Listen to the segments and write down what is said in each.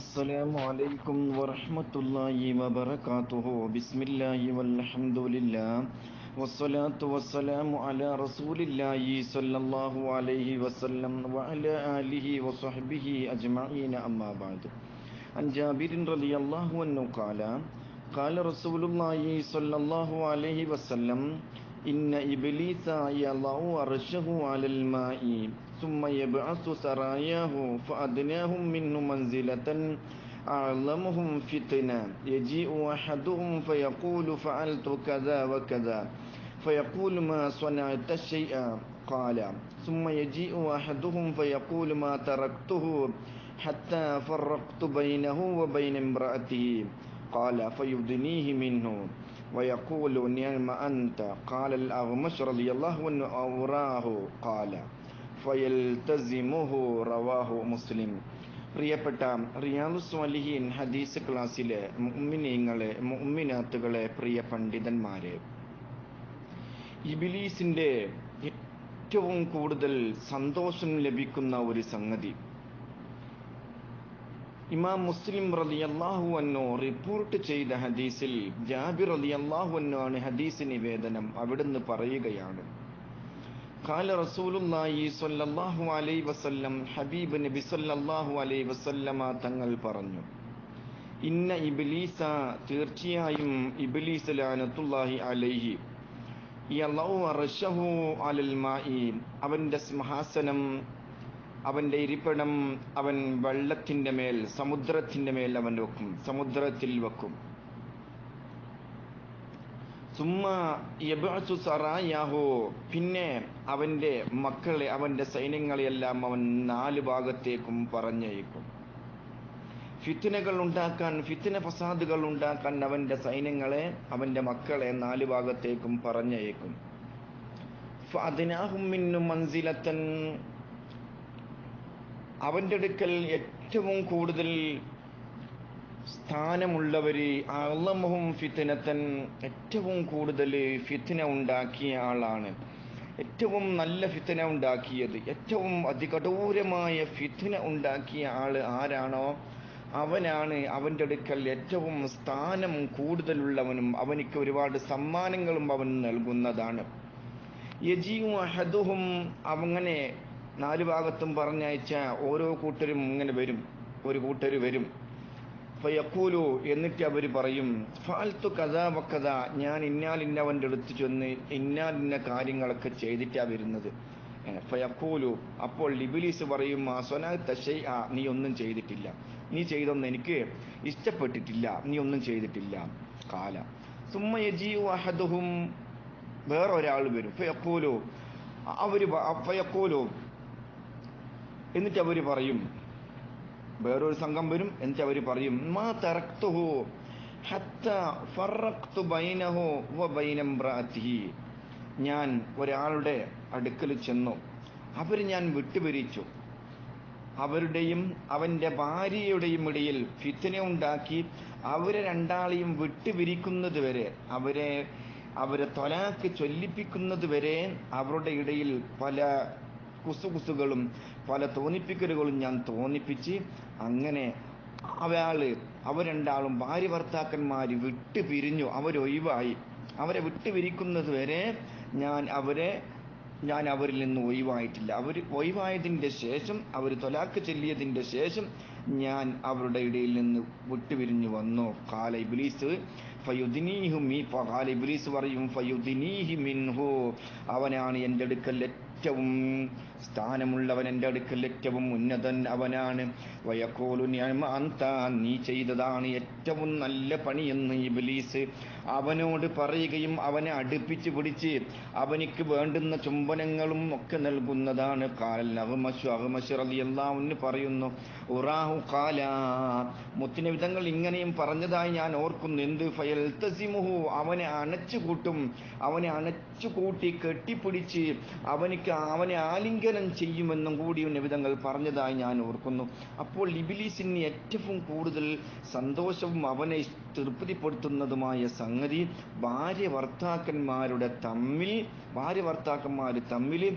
السلام عليكم ورحمة الله وبركاته بسم الله والحمد لله والصلاة والسلام على رسول الله صلى الله عليه وسلم وعلى آله وصحبه أجمعين أما بعد عن جابر رضي الله عنه قال قال رسول الله صلى الله عليه وسلم إن إبليس يضع عرشه على الماء ثم يبعث سراياه فأدناهم منه منزلة أعظمهم فتنة يجيء أحدهم فيقول فعلت كذا وكذا فيقول ما صنعت شيئا قال ثم يجيء أحدهم فيقول ما تركته حتى فرقت بينه وبين امرأته قال فيدنيه منه ويقول نعم أنت قال الأغمش رضي الله عنه أوراه قال ഫയൽതസിമുഹു റവാഹു മുസ്ലിം പ്രിയപ്പെട്ട റിയാദു സ്വാലിഹീൻ ഹദീസ് ക്ലാസ്സിലെ മുഅ്മിനീങ്ങളെ മുഅ്മിനാത്തുകളെ പ്രിയ പണ്ഡിതന്മാരെ ഇബിലീസിന്റെ ഏറ്റവും കൂടുതൽ സന്തോഷം ലഭിക്കുന്ന ഒരു സംഗതി ഇമാം മുസ്ലിം റലി അള്ളാഹു അന്നോ റിപ്പോർട്ട് ചെയ്ത ഹദീസിൽ ജാബിർ റലി അള്ളാഹു അന്നോ ആണ് ഹദീസ് നിവേദനം അവിടുന്ന് പറയുകയാണ് قال رسول الله صلى الله عليه وسلم ഹബീബ് നബി സല്ലല്ലാഹു അലൈഹി വസല്ലമ തങ്ങൾ പറഞ്ഞു ഇന്ന ഇബ്ലീസ തീർച്ചയായും ഇബ്ലീസ് ലാനത്തുല്ലാഹി അലൈഹി യലൗ അർശഹു അലൽ മായി അവന്റെ സിംഹാസനം അവന്റെ ഇരിപ്പിടം അവൻ വെള്ളത്തിന്റെ മേൽ സമുദ്രത്തിന്റെ മേൽ അവൻ വെക്കും സമുദ്രത്തിൽ വെക്കും സുമ്മ യബഅസു സറായാഹു പിന്നെ അവന്റെ മക്കളെ അവന്റെ സൈന്യങ്ങളെയെല്ലാം അവൻ നാല് ഭാഗത്തേക്കും പറഞ്ഞയക്കും ഫിത്തിനകൾ ഉണ്ടാക്കാൻ ഫിത്തിന ഫസാദുകൾ ഉണ്ടാക്കാൻ അവന്റെ സൈന്യങ്ങളെ അവന്റെ മക്കളെ നാല് ഭാഗത്തേക്കും പറഞ്ഞയക്കും ഫഅദ്നാഹും മൻസിലത്തൻ അവന്റെ അടുക്കൽ ഏറ്റവും കൂടുതൽ സ്ഥാനമുള്ളവര് അള്ളമഹും ഫിത്തിനത്തൻ ഏറ്റവും കൂടുതൽ ഫിത്തിന ഉണ്ടാക്കിയ ആളാണ് ഏറ്റവും നല്ല ഫിത്തിന ഉണ്ടാക്കിയത് ഏറ്റവും അതികഠോരമായ ഫിത്തിന ഉണ്ടാക്കിയ ആള് ആരാണോ അവനാണ് അവൻ്റെ അടുക്കൽ ഏറ്റവും സ്ഥാനം കൂടുതലുള്ളവനും അവനിക്ക് ഒരുപാട് സമ്മാനങ്ങളും അവൻ നൽകുന്നതാണ് യജിയും അഹദുഹും അങ്ങനെ നാല് ഭാഗത്തും പറഞ്ഞയച്ച ഓരോ കൂട്ടരും ഇങ്ങനെ വരും ഒരു കൂട്ടർ വരും ഫയക്കൂലു എന്നിട്ട് അവർ പറയും ഫാൽത്തു കഥ വക്കഥ ഞാൻ ഇന്നാൽ ഇന്നവൻ്റെ അടുത്ത് ചെന്ന് ഇന്നാൽ ഇന്ന കാര്യങ്ങളൊക്കെ ചെയ്തിട്ടാ വരുന്നത് ഫയക്കൂലു അപ്പോൾ ലിബിലീസ് പറയും ആ സൊന തശൈ ആ നീ ഒന്നും ചെയ്തിട്ടില്ല നീ ചെയ്തൊന്നും എനിക്ക് ഇഷ്ടപ്പെട്ടിട്ടില്ല നീ ഒന്നും ചെയ്തിട്ടില്ല കാല സുമ്മ യജീവു അഹദുഹും വേറൊരാൾ വരും ഫയക്കൂലു അവര് ഫയക്കൂലു എന്നിട്ട് അവർ പറയും വേറൊരു സംഘം വരും എന്നിട്ട് അവർ പറയും മാ തറക്തുഹു ഹത്ത ഫറക്തു ബൈനഹു വ ബൈനംബ്രാത്തിഹി ഞാൻ ഒരാളുടെ അടുക്കൽ ചെന്നു അവർ ഞാൻ വിട്ടുപിരിച്ചു അവരുടെയും അവന്റെ ഭാര്യയുടെയും ഇടയിൽ ഫിത്തിനെ ഉണ്ടാക്കി അവരെ രണ്ടാളെയും വിട്ടുപിരിക്കുന്നത് വരെ അവരെ അവരെ തൊലാക്ക് ചൊല്ലിപ്പിക്കുന്നത് വരെ അവരുടെ ഇടയിൽ പല കുസുകുസുകളും പല തോന്നിപ്പിക്കലുകളും ഞാൻ തോന്നിപ്പിച്ച് അങ്ങനെ അവയാള് അവർ രണ്ടാളും ഭാര്യ ഭർത്താക്കന്മാര് വിട്ടു പിരിഞ്ഞു അവരൊഴിവായി അവരെ വിട്ടുപിരിക്കുന്നത് വരെ ഞാൻ അവരെ ഞാൻ അവരിൽ നിന്ന് ഒഴിവായിട്ടില്ല അവർ ഒഴിവായതിൻ്റെ ശേഷം അവർ തൊലാക്ക് ചെല്ലിയതിൻ്റെ ശേഷം ഞാൻ അവരുടെ ഇടയിൽ നിന്ന് വിട്ടുപിരിഞ്ഞു വന്നു കാല ഇബ്ലീസ് ഫയുദിനീഹു മീ കാല ഇബ്ലീസ് പറയും ഫയുദിനീഹി മിൻഹു അവനാണ് എൻ്റെ അടുക്കൽ ഏറ്റവും സ്ഥാനമുള്ളവൻ എൻ്റെ അടുക്കൽ ഏറ്റവും ഉന്നതൻ അവനാണ് വയക്കോലു അന്ത നീ ചെയ്തതാണ് ഏറ്റവും നല്ല പണിയെന്ന് ഇബലീസ് അവനോട് പറയുകയും അവനെ അടുപ്പിച്ച് പിടിച്ച് അവനിക്ക് വേണ്ടുന്ന ചുംബനങ്ങളും ഒക്കെ നൽകുന്നതാണ് കാലൽ അഹ്മഷു അഹ്മഷ് റളിയല്ലാഹു പറയുന്നു ഉറാഹു കാല മുത്തിന വിധങ്ങൾ ഇങ്ങനെയും പറഞ്ഞതായി ഞാൻ ഓർക്കുന്നു എന്ത് ഫയൽ തസിമുഹു അവനെ അണച്ചു കൂട്ടും അവനെ അണച്ചു കൂട്ടി കെട്ടിപ്പിടിച്ച് അവനിക്ക് അവനെ ആലിംഗനം ചെയ്യുമെന്നും കൂടി നിബിധങ്ങൾ പറഞ്ഞതായി ഞാൻ ഓർക്കുന്നു അപ്പോൾ ഇബിലീസിന് ഏറ്റവും കൂടുതൽ സന്തോഷവും അവനെ തൃപ്തിപ്പെടുത്തുന്നതുമായ സംഗതി ഭാര്യ ഭർത്താക്കന്മാരുടെ തമ്മിൽ ഭാര്യ ഭർത്താക്കന്മാർ തമ്മിൽ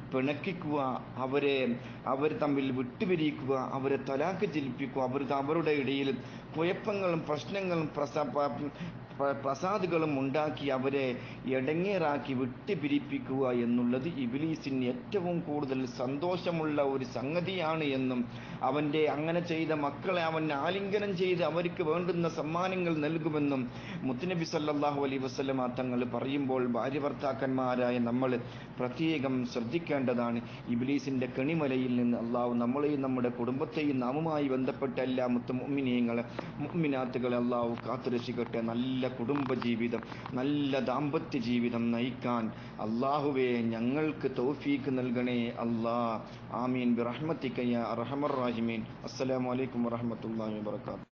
പിണക്കിക്കുക അവരെ അവർ തമ്മിൽ വിട്ടുപിരിക്കുക അവരെ തലാക്ക് ജലിപ്പിക്കുക അവർ അവരുടെ ഇടയിൽ കുഴപ്പങ്ങളും പ്രശ്നങ്ങളും പ്രസ പ- പ്രസാദുകളും ഉണ്ടാക്കി അവരെ എടങ്ങേറാക്കി വിട്ടുപിരിപ്പിക്കുക എന്നുള്ളത് ഇബിലീസിന് ഏറ്റവും കൂടുതൽ സന്തോഷമുള്ള ഒരു സംഗതിയാണ് എന്നും അവൻ്റെ അങ്ങനെ ചെയ്ത മക്കളെ അവൻ ആലിംഗനം ചെയ്ത് അവർക്ക് വേണ്ടുന്ന സമ്മാനങ്ങൾ നൽകുമെന്നും മുത്തുനബി സല്ലല്ലാഹു അലൈഹി വസല്ലമ തങ്ങൾ പറയുമ്പോൾ ഭാര്യ ഭർത്താക്കന്മാരായ നമ്മൾ പ്രത്യേകം ശ്രദ്ധിക്കേണ്ടതാണ് ഇബിലീസിന്റെ കെണിമലയിൽ നിന്ന് അള്ളാഹു നമ്മളെയും നമ്മുടെ കുടുംബത്തെയും നാമുമായി ബന്ധപ്പെട്ട എല്ലാ മുത്ത മുഅ്മിനീങ്ങളെ മുഅ്മിനാത്തുകളെ അള്ളാഹു കാത്തുരക്ഷിക്കട്ടെ നല്ല കുടുംബ ജീവിതം നല്ല ദാമ്പത്യ ജീവിതം നയിക്കാൻ അള്ളാഹുവെ ഞങ്ങൾക്ക് തൗഫീക്ക് നൽകണേ അല്ലാ ആമീൻ ബിറഹ്മത്തിക യാ അർഹമർ റാഹിമീൻ അസ്സലാമു അലൈക്കും വറഹ്മത്തുള്ളാഹി വബറകാതുഹു